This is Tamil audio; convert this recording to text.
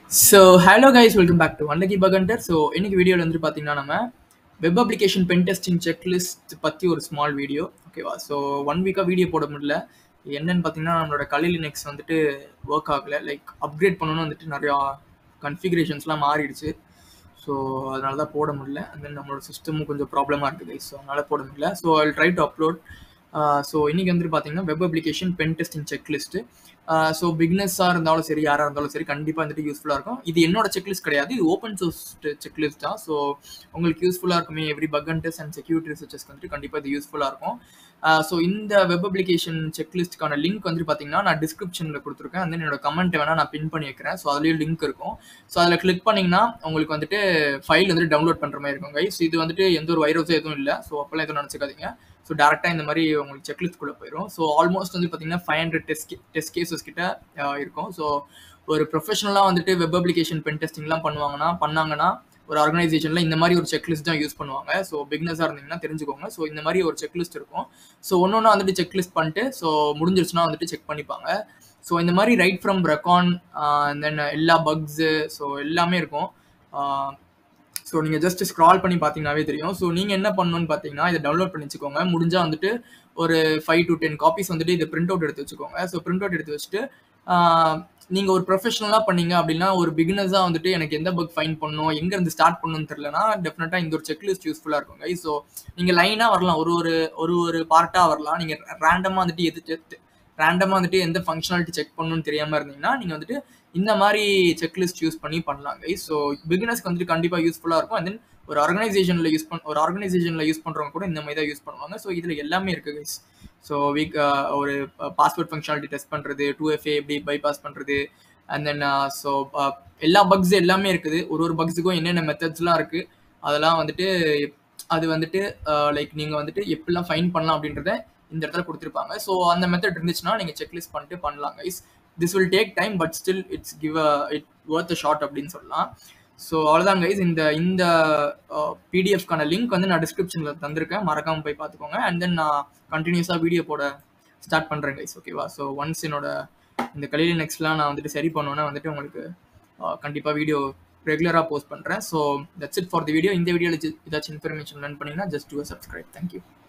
so hello guys welcome back to unlucky bug hunter so இன்னைக்கு வீடியோவில் வந்து பார்த்தீங்கன்னா நம்ம web application pen testing checklist பற்றி ஒரு ஸ்மால் வீடியோ ஓகேவா ஸோ ஒன் வீக்காக வீடியோ போட முடியல என்னன்னு பார்த்தீங்கன்னா நம்மளோட கலிலி நெக்ஸ் வந்துட்டு ஒர்க் ஆகலை லைக் அப்கிரேட் பண்ணணும்னு வந்துட்டு நிறையா கன்ஃபிகரேஷன்ஸ்லாம் மாறிடுச்சு ஸோ அதனால தான் போட முடியல அண்ட் தென் நம்மளோட சிஸ்டமும் கொஞ்சம் ப்ராப்ளமாக இருக்குது ஸோ அதனால் போட முடியல so I try to upload so இன்றைக்கி வந்துட்டு பார்த்தீங்கன்னா web application pen testing checklist so பிக்னஸாக இருந்தாலும் சரி யாராக இருந்தாலும் சரி கண்டிப்பாக வந்துட்டு யூஸ்ஃபுல்லாக இருக்கும் இது என்னோட செக்லிஸ்ட் கிடையாது இது ஓப்பன் சோர்ஸ் செக்லிஸ்ட் தான் ஸோ உங்களுக்கு யூஸ்ஃபுல்லாக இருக்குமே every bug and test and security ரிசர்ச்சஸ்க்கு வந்துட்டு கண்டிப்பாக இது யூஸ்ஃபுல்லாக இருக்கும் ஸோ இந்த வெப் அப்ளிகேஷன் செக்லிஸ்ட்க்கான லிங்க் வந்துட்டு பார்த்தீங்கன்னா நான் டிஸ்கிரிப்ஷனில் கொடுத்துருக்கேன் அந்த என்னோட கமெண்ட் வேணால் நான் பின் பண்ணி வைக்கிறேன் ஸோ அதுலேயும் லிங்க் இருக்கும் ஸோ அதில் கிளிக் பண்ணிங்கன்னா உங்களுக்கு வந்துட்டு ஃபைல் வந்துட்டு டவுன்லோட் பண்ணுற மாதிரி இருக்கும் கைஸ் இது வந்துட்டு எந்த ஒரு வைரஸும் எதுவும் இல்லை ஸோ அப்போல்லாம் எதுவும் நினச்சிக்காதீங்க ஸோ டேரெக்டாக இந்த மாதிரி உங்களுக்கு செக்லிஸ்ட்குள்ளே போயிடும் ஸோ ஆல்மோஸ்ட் வந்து பார்த்தீங்கன்னா five hundred test test cases கிட்ட இருக்கும் ஸோ ஒரு ப்ரொஃபஷனலாக வந்துட்டு வெப் அப்ளிகேஷன் பென் டெஸ்டிங்லாம் பண்ணுவாங்கன்னா பண்ணாங்கன்னா ஒரு ஆர்கனைசேஷனில் இந்த மாதிரி ஒரு செக்லிஸ்ட் தான் யூஸ் பண்ணுவாங்க ஸோ பிக்னஸாக இருந்தீங்கன்னா தெரிஞ்சுக்கோங்க ஸோ இந்த மாதிரி ஒரு செக்லிஸ்ட் இருக்கும் ஸோ ஒன்று ஒன்றா வந்துட்டு செக்லிஸ்ட் பண்ணிட்டு ஸோ முடிஞ்சிருச்சுன்னா வந்துட்டு செக் பண்ணிப்பாங்க ஸோ இந்த மாதிரி ரைட் ஃப்ரம் ரெக்கான் தென் எல்லா பக்ஸு ஸோ எல்லாமே இருக்கும் ஸோ நீங்கள் ஜஸ்ட் ஸ்க்ரால் பண்ணி பார்த்தீங்கன்னாவே தெரியும் ஸோ நீங்கள் என்ன பண்ணணும்னு பார்த்தீங்கன்னா இதை டவுன்லோட் பண்ணி வச்சுக்கோங்க முடிஞ்சால் வந்துட்டு ஒரு ஃபைவ் டு டென் காப்பீஸ் வந்துட்டு இதை பிரிண்ட் அவுட் எடுத்து வச்சுக்கோங்க ஸோ பிரிண்ட் அவுட் எடுத்து வச்சுட்டு நீங்கள் ஒரு ப்ரொஃபஷனலாக பண்ணீங்க அப்படின்னா ஒரு பிகினஸாக வந்துட்டு எனக்கு எந்த பக் ஃபைன் பண்ணணும் எங்கேருந்து ஸ்டார்ட் பண்ணணும்னு தெரிலனா டெஃபினட்டாக இந்த ஒரு செக்லிஸ்ட் யூஸ்ஃபுல்லாக இருக்கும் கை ஸோ நீங்கள் லைனாக வரலாம் ஒரு ஒரு ஒரு ஒரு பார்ட்டாக வரலாம் நீங்கள் ரேண்டமாக வந்துட்டு எது ரேண்டமாக வந்துட்டு எந்த ஃபங்க்ஷனாலிட்டி செக் பண்ணணும்னு தெரியாமல் இருந்தீங்கன்னா நீங்கள் வந்துட்டு இந்த மாதிரி செக்லிஸ்ட் யூஸ் பண்ணி பண்ணலாம் கைஸ் ஸோ பிகினர்ஸ்க்கு வந்துட்டு கண்டிப்பாக யூஸ்ஃபுல்லாக இருக்கும் அண்ட் தென் ஒரு ஆர்கனைசேஷனில் யூஸ் பண்ண ஒரு ஆர்கனைசேஷனில் யூஸ் பண்ணுறவங்க கூட இந்த மாதிரி தான் யூஸ் பண்ணுவாங்க ஸோ இதில் எல்லாமே இருக்குது கைஸ் ஸோ வீக் ஒரு பாஸ்வேர்ட் ஃபங்க்ஷனாலிட்டி டெஸ்ட் பண்ணுறது டூ எஃப்ஏ எப்படி பைபாஸ் பண்ணுறது அண்ட் தென் ஸோ எல்லா பக்ஸ் எல்லாமே இருக்குது ஒரு ஒரு பக்ஸுக்கும் என்னென்ன மெத்தட்ஸ்லாம் இருக்குது அதெல்லாம் வந்துட்டு அது வந்துட்டு லைக் நீங்கள் வந்துட்டு எப்படிலாம் ஃபைன் பண்ணலாம் அப்படின்றத இந்த இடத்துல கொடுத்துருப்பாங்க ஸோ அந்த மெத்தட் இருந்துச்சுன்னா நீங்கள் செக்லிஸ்ட் பண்ணிட்டு பண்ணலாம் guys this will take time but still it's give a it worth a shot அப்படின்னு சொல்லலாம் ஸோ அவ்வளோதான் கைஸ் இந்த இந்த பிடிஎஃப்கான லிங்க் வந்து நான் டிஸ்கிரிப்ஷனில் தந்திருக்கேன் மறக்காமல் போய் பார்த்துக்கோங்க அண்ட் தென் நான் கண்டினியூஸாக வீடியோ போட ஸ்டார்ட் பண்ணுறேன் கைஸ் ஓகேவா ஸோ ஒன்ஸ் என்னோட இந்த கலிலி நெக்ஸ்ட்லாம் நான் வந்துட்டு சரி பண்ணோன்னா வந்துட்டு உங்களுக்கு கண்டிப்பாக வீடியோ ரெகுலராக போஸ்ட் பண்ணுறேன் so that's it for the video இந்த வீடியோவில் ஏதாச்சும் இன்ஃபர்மேஷன் லேர்ன் பண்ணிங்கன்னா ஜஸ்ட் டூ சப்ஸ்கிரைப் தேங்க்யூ